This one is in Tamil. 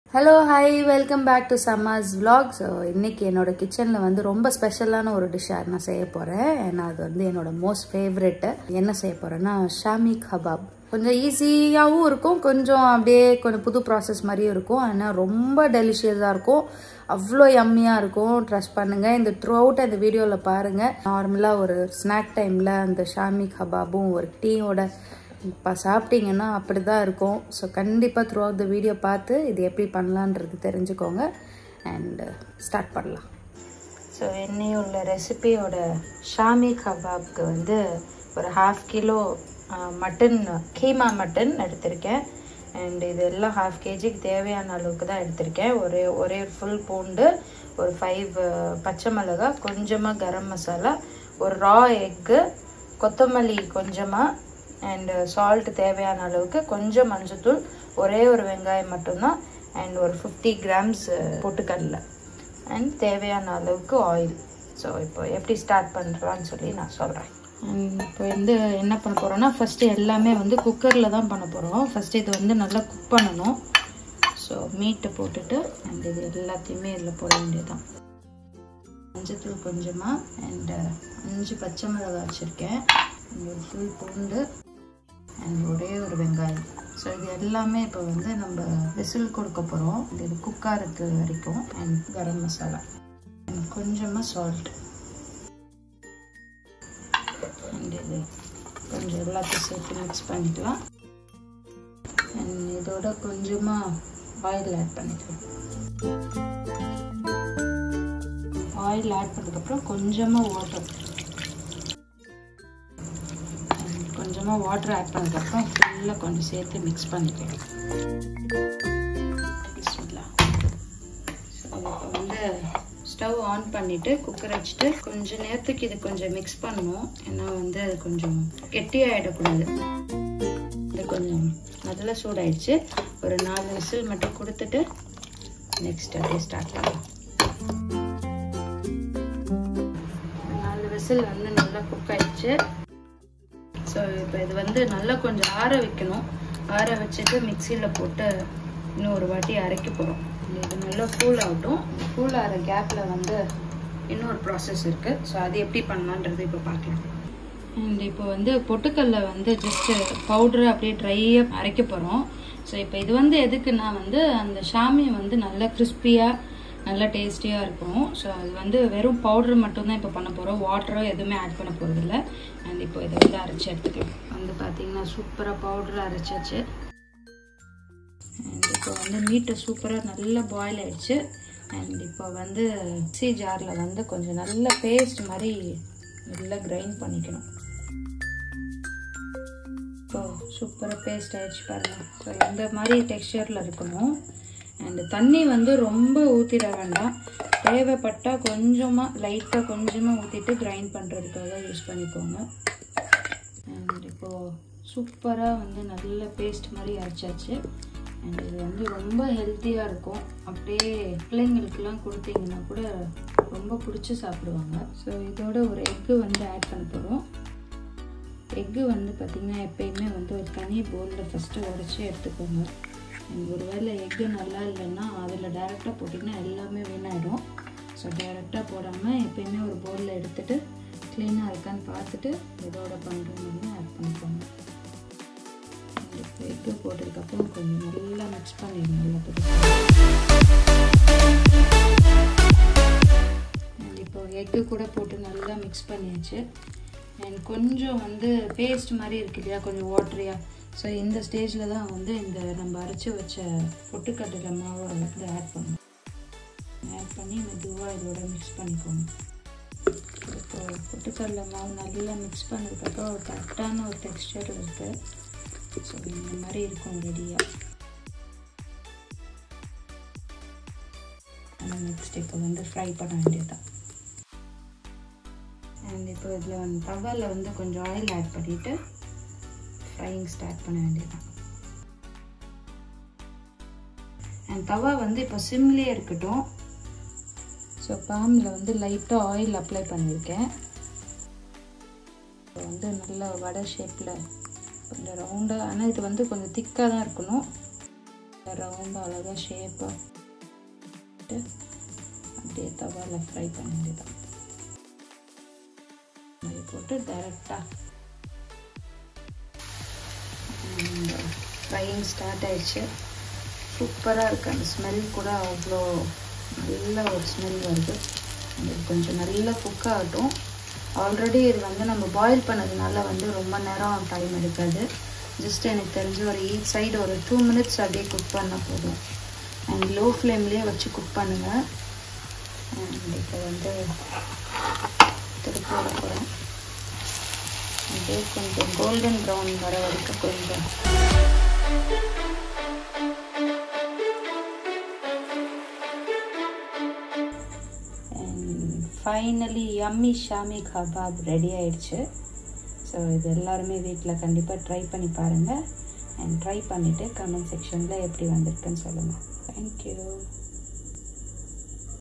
hello hi welcome back to சம்மாஸ் vlog ஸோ இன்னைக்கு என்னோட கிச்சனில் வந்து ரொம்ப ஸ்பெஷலான ஒரு டிஷ் நான் செய்ய போகிறேன் ஏன்னா அது வந்து என்னோட மோஸ்ட் ஃபேவரெட்டு என்ன செய்ய போகிறேன்னா ஷாமி கபாப் கொஞ்சம் ஈஸியாகவும் இருக்கும் கொஞ்சம் அப்படியே கொஞ்சம் புது ப்ராசஸ் மாதிரியும் இருக்கும் ஆனால் ரொம்ப டெலிஷியஸாக இருக்கும் அவ்வளோ யம்மியாக இருக்கும் ட்ரஸ்ட் பண்ணுங்கள் இந்த த்ரூ அவுட் அந்த வீடியோவில் பாருங்கள் நார்மலாக ஒரு ஸ்நாக் டைமில் அந்த ஷாமி கபாபும் ஒரு டீயோட இப்போ சாப்பிட்டீங்கன்னா அப்படி தான் இருக்கும் ஸோ கண்டிப்பாக த்ரூ அவுட் த வீடியோ பார்த்து இது எப்படி பண்ணலான்றது தெரிஞ்சுக்கோங்க அண்ட் ஸ்டார்ட் பண்ணலாம் ஸோ என்னையுள்ள ரெசிபியோட ஷாமி கபாப்க்கு வந்து ஒரு half kilo mutton keema mutton எடுத்திருக்கேன் அண்ட் இது எல்லாம் ஹாஃப் கேஜிக்கு தேவையான அளவுக்கு தான் எடுத்திருக்கேன் ஒரே ஒரே ஃபுல் பூண்டு ஒரு ஃபைவ் பச்சை மிளகாய் கொஞ்சமாக கரம் மசாலா ஒரு ரா எக்கு கொத்தமல்லி கொஞ்சமாக அண்ட் சால்ட் தேவையான அளவுக்கு கொஞ்சம் மஞ்சத்தூள் ஒரே ஒரு வெங்காயம் மட்டும்தான் அண்ட் ஒரு ஃபிஃப்டி கிராம்ஸ் பொட்டுக்கடலை அண்ட் தேவையான அளவுக்கு ஆயில் ஸோ இப்போ எப்படி ஸ்டார்ட் பண்ணுறான்னு சொல்லி நான் சொல்கிறேன் இப்போ வந்து என்ன பண்ண போகிறோன்னா ஃபஸ்ட்டு எல்லாமே வந்து குக்கரில் தான் பண்ண போகிறோம் ஃபஸ்ட்டு இது வந்து நல்லா குக் பண்ணணும் ஸோ மீட்டை போட்டுட்டு அண்ட் இது எல்லாத்தையுமே இதில் போட வேண்டியதுதான் மஞ்சத்தூள் கொஞ்சமாக அண்ட் அஞ்சு பச்சை மிளகாய் வச்சுருக்கேன் ஒரு ஃபுல் பூண்டு அண்ட் ஒரே ஒரு வெங்காயம் ஸோ இது எல்லாமே இப்போ வந்து நம்ம விசில் கொடுக்க போகிறோம் இது குக்காருக்கு வரைக்கும் அண்ட் கரம் மசாலா அண்ட் கொஞ்சமாக சால்ட் அண்ட் இது கொஞ்சம் எல்லாத்தையும் சேர்த்து மிக்ஸ் பண்ணிக்கலாம் அண்ட் இதோட கொஞ்சமாக ஆயில் ஆட் பண்ணிக்கலாம் ஆயில் ஆட் பண்ணதுக்கப்புறம் கொஞ்சமாக வாட்டர் கொஞ்சமாக வாட்டர் ஆட் பண்ணதுக்கப்புறம் ஃபுல்லாக கொஞ்சம் சேர்த்து மிக்ஸ் பண்ணிக்கலாம் இப்போ வந்து ஸ்டவ் ஆன் பண்ணிவிட்டு குக்கர் வச்சுட்டு கொஞ்சம் நேரத்துக்கு இது கொஞ்சம் மிக்ஸ் பண்ணணும் ஏன்னா வந்து அது கொஞ்சம் கெட்டியாகிடக்கூடாது இது கொஞ்சம் நல்லா சூடாயிடுச்சு ஒரு நாலு விசில் மட்டும் கொடுத்துட்டு நெக்ஸ்ட் அப்படியே ஸ்டார்ட் பண்ணலாம் நாலு விசில் வந்து நல்லா குக் ஆயிடுச்சு ஸோ இப்போ இது வந்து நல்லா கொஞ்சம் ஆற வைக்கணும் ஆற வச்சுட்டு மிக்சியில் போட்டு இன்னும் ஒரு வாட்டி அரைக்க போகிறோம் இது நல்லா கூல் ஆகட்டும் கூல் ஆகிற கேப்பில் வந்து இன்னொரு ப்ராசஸ் இருக்குது ஸோ அது எப்படி பண்ணலான்றது இப்போ பார்க்கலாம் அண்ட் இப்போ வந்து பொட்டுக்கல்ல வந்து ஜஸ்ட்டு பவுட்ரு அப்படியே ட்ரையாக அரைக்க போகிறோம் ஸோ இப்போ இது வந்து எதுக்குன்னா வந்து அந்த ஷாமி வந்து நல்லா கிறிஸ்பியாக நல்லா டேஸ்டியாக இருக்கும் ஸோ அது வந்து வெறும் பவுடர் மட்டும்தான் இப்போ பண்ண போகிறோம் வாட்டரோ எதுவுமே ஆட் பண்ண போகிறதில்ல அண்ட் இப்போ இதை வந்து அரைச்சி எடுத்துக்கலாம் வந்து பார்த்தீங்கன்னா சூப்பராக பவுடர் அரைச்சாச்சு அண்ட் இப்போ வந்து மீட்டை சூப்பராக நல்லா பாயில் ஆயிடுச்சு அண்ட் இப்போ வந்து மிக்ஸி ஜாரில் வந்து கொஞ்சம் நல்ல பேஸ்ட் மாதிரி நல்லா கிரைண்ட் பண்ணிக்கணும் இப்போ சூப்பராக பேஸ்ட் ஆயிடுச்சு பாருங்கள் ஸோ இந்த மாதிரி டெக்ஸ்டரில் இருக்கணும் அண்டு தண்ணி வந்து ரொம்ப ஊற்றிட வேண்டாம் தேவைப்பட்டால் கொஞ்சமாக லைட்டாக கொஞ்சமாக ஊற்றிட்டு கிரைண்ட் பண்ணுறதுக்காக யூஸ் பண்ணிக்கோங்க அண்ட் இப்போது சூப்பராக வந்து நல்ல பேஸ்ட் மாதிரி அரைச்சாச்சு அண்ட் இது வந்து ரொம்ப ஹெல்த்தியாக இருக்கும் அப்படியே பிள்ளைங்களுக்கெல்லாம் கொடுத்தீங்கன்னா கூட ரொம்ப பிடிச்சி சாப்பிடுவாங்க ஸோ இதோட ஒரு எக்கு வந்து ஆட் பண்ண போகிறோம் எக்கு வந்து பார்த்திங்கன்னா எப்பயுமே வந்து ஒரு தனி பவுலில் ஃபஸ்ட்டு உடச்சி எடுத்துக்கோங்க ஒரு வேளை எக்கு நல்லா இல்லைன்னா அதில் டேரெக்டாக போட்டிங்கன்னா எல்லாமே வீணாயிடும் ஸோ டேரெக்டாக போடாமல் எப்பயுமே ஒரு பவுலில் எடுத்துகிட்டு க்ளீனாக இருக்கான்னு பார்த்துட்டு இதோட பண்ணுறோம்னு ஆட் பண்ணிக்கோங்க இப்போ எக்கு போட்டதுக்கப்புறம் கொஞ்சம் நல்லா மிக்ஸ் பண்ணிடணும் எல்லாத்துக்கும் இப்போ எக்கு கூட போட்டு நல்லா மிக்ஸ் பண்ணியாச்சு அண்ட் கொஞ்சம் வந்து பேஸ்ட் மாதிரி இருக்கு இல்லையா கொஞ்சம் வாட்டரியாக ஸோ இந்த ஸ்டேஜில் தான் வந்து இந்த நம்ம அரைச்சி வச்ச பொட்டுக்கடலை மாவை வந்து ஆட் பண்ணணும் ஆட் பண்ணி மெதுவாக இதோட மிக்ஸ் பண்ணிக்கோங்க இப்போ பொட்டுக்கடலை மாவு நல்லா மிக்ஸ் பண்ணதுக்கப்புறம் ஒரு கரெக்டான ஒரு டெக்ஸ்டரில் இருக்குது ஸோ இந்த மாதிரி இருக்கும் ரெடியாக நெக்ஸ்ட் இப்போ வந்து ஃப்ரை பண்ண வேண்டியதுதான் அண்ட் இப்போ இதில் வந்து தவாவில் வந்து கொஞ்சம் ஆயில் ஆட் பண்ணிவிட்டு ஃப்ரைங் ஸ்டார்ட் பண்ண வேண்டியதுதான் அண்ட் தவா வந்து இப்போ சிம்லேயே இருக்கட்டும் ஸோ பாமில் வந்து லைட்டாக ஆயில் அப்ளை பண்ணியிருக்கேன் இப்போ வந்து நல்ல வடை ஷேப்பில் கொஞ்சம் ரவுண்டாக ஆனால் இது வந்து கொஞ்சம் திக்காக தான் இருக்கணும் ரவுண்ட் அழகாக ஷேப்பாக அப்படியே தவாவில் ஃப்ரை பண்ண வேண்டியதான் மாதிரி போட்டு டைரெக்டாக ஃப்ரையிங் ஸ்டார்ட் ஆயிடுச்சு சூப்பராக இருக்குது அந்த ஸ்மெல் கூட அவ்வளோ நல்ல ஒரு ஸ்மெல் வருது இது கொஞ்சம் நல்லா குக் ஆகட்டும் ஆல்ரெடி இது வந்து நம்ம பாயில் பண்ணதுனால வந்து ரொம்ப நேரம் டைம் எடுக்காது ஜஸ்ட் எனக்கு தெரிஞ்சு ஒரு ஈச் சைடு ஒரு டூ மினிட்ஸ் அப்படியே குக் பண்ணால் போதும் அண்ட் லோ ஃப்ளேம்லேயே வச்சு குக் பண்ணுங்கள் அண்ட் இப்போ வந்து திருப்பி விட போகிறேன் அப்படியே கொஞ்சம் கோல்டன் ப்ரௌன் வர வரைக்கும் கொஞ்சம் finally yummy shami kebab ready ஆயிடுச்சு ஸோ இது எல்லாருமே வீட்டில் கண்டிப்பாக ட்ரை பண்ணி பாருங்கள் அண்ட் ட்ரை பண்ணிவிட்டு கமெண்ட் செக்ஷனில் எப்படி வந்திருக்குன்னு சொல்லுங்கள் தேங்க்யூ